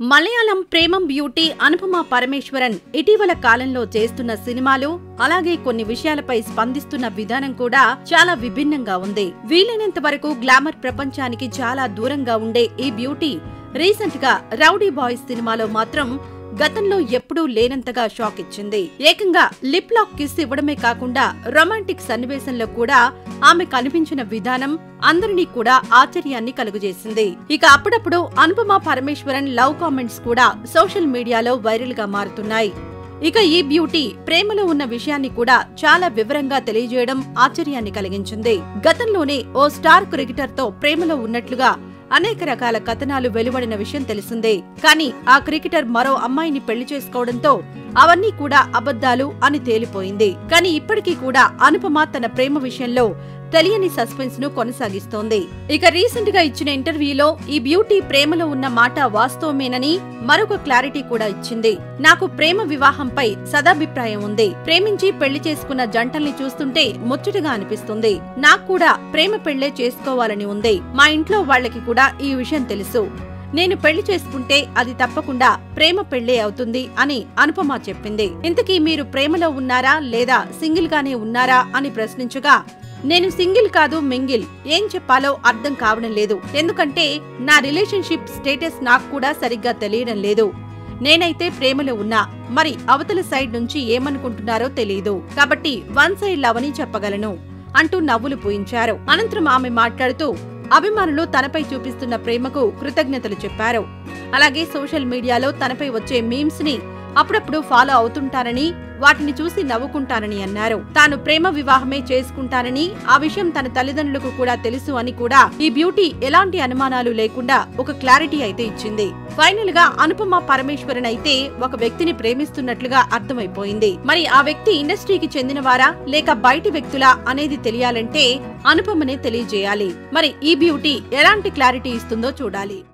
Malayalam Premam beauty Anupama Parameswaran ఇటీవల కాలంలో చేస్తున్న సినిమాలు అలాగే కొన్ని విషయాలపై స్పందిస్తున్న విధానం కూడా చాలా విభిన్నంగా ఉంది వీలైనంత వరకు గ్లామర్ ప్రపంచానికి చాలా దూరంగా ఉండే ఈ బ్యూటీ రీసెంట్ గా రౌడీ బాయ్స్ సినిమాలో మాత్రం గతంలో ఎప్పుడూ లేనంతగా షాక్ ఇచ్చింది ఏకంగా లిప్ లాక్ కిస్ ఇవ్వడమే కాకుండా రొమాంటిక్ సన్నివేశంలో కూడా ఆమె కనిపించిన విధానం అందరినీ కూడా ఆశ్చర్యాన్ని కలుగజేసింది ఇక అప్పుడప్పుడు అనుపమ పరమేశ్వరన్ లవ్ కామెంట్స్ కూడా సోషల్ మీడియాలో వైరల్ గా మారుతున్నాయి ఇక ఈ బ్యూటీ ప్రేమలో ఉన్న విషయాన్ని కూడా చాలా వివరంగా తెలియజేయడం ఆశ్చర్యాన్ని కలిగించింది గతంలోనే ఓ స్టార్ క్రికెటర్ తో ప్రేమలో ఉన్నట్లుగా అనేక రకాల కథనాలు వెలువడిన విషయం తెలిసిందే కానీ ఆ క్రికెటర్ మరో అమ్మాయిని పెళ్లి చేసుకోవడంతో అవన్నీ కూడా అబద్ధాలు అని తేలిపోయింది కానీ ఇప్పటికీ కూడా అనుపమ తన ప్రేమ విషయంలో తెలియని సస్పెన్స్ ను కొనసాగిస్తోంది ఇక రీసెంట్ గా ఇచ్చిన ఇంటర్వ్యూలో ఈ బ్యూటీ ప్రేమలో ఉన్న మాట వాస్తవమేనని మరొక క్లారిటీ కూడా ఇచ్చింది నాకు ప్రేమ వివాహంపై సదాభిప్రాయం ఉంది ప్రేమించి పెళ్లి చేసుకున్న జంటల్ని చూస్తుంటే ముచ్చటగా అనిపిస్తుంది నాకు కూడా ప్రేమ పెళ్లే చేసుకోవాలని ఉంది మా ఇంట్లో వాళ్ళకి కూడా ఈ విషయం తెలుసు నేను పెళ్లి చేసుకుంటే అది తప్పకుండా ప్రేమ పెళ్లే అవుతుంది అని అనుపమ చెప్పింది ఇంతకీ మీరు ప్రేమలో ఉన్నారా లేదా సింగిల్ గానే ఉన్నారా అని ప్రశ్నించగా నేను సింగిల్ కాదు మింగిల్ ఏం చెప్పాలో అర్థం కావడం లేదు ఎందుకంటే నా రిలేషన్షిప్ స్టేటస్ నాకు కూడా సరిగ్గా తెలియడం లేదు నేనైతే ప్రేమలో ఉన్నా మరి అవతల సైడ్ నుంచి ఏమనుకుంటున్నారో తెలియదు కాబట్టి వన్ సైడ్ లవ్ అని చెప్పగలను అంటూ నవ్వులు పూయించారు అనంతరం ఆమె మాట్లాడుతూ అభిమానులు తనపై చూపిస్తున్న ప్రేమకు కృతజ్ఞతలు చెప్పారు అలాగే సోషల్ మీడియాలో తనపై వచ్చే మీమ్స్ ని అప్పుడప్పుడు ఫాలో అవుతుంటానని వాటిని చూసి నవ్వుకుంటానని అన్నారు తాను ప్రేమ వివాహమే చేసుకుంటానని ఆ విషయం తన తల్లిదండ్రులకు కూడా తెలుసు అని కూడా ఈ బ్యూటీ ఎలాంటి అనుమానాలు లేకుండా ఒక క్లారిటీ అయితే ఇచ్చింది ఫైనల్ గా అనుపమ పరమేశ్వరన్ అయితే ఒక వ్యక్తిని ప్రేమిస్తున్నట్లుగా అర్థమైపోయింది మరి ఆ వ్యక్తి ఇండస్ట్రీకి చెందినవారా లేక బయటి వ్యక్తులా అనేది తెలియాలంటే అనుపమనే తెలియజేయాలి మరి ఈ బ్యూటీ ఎలాంటి క్లారిటీ ఇస్తుందో చూడాలి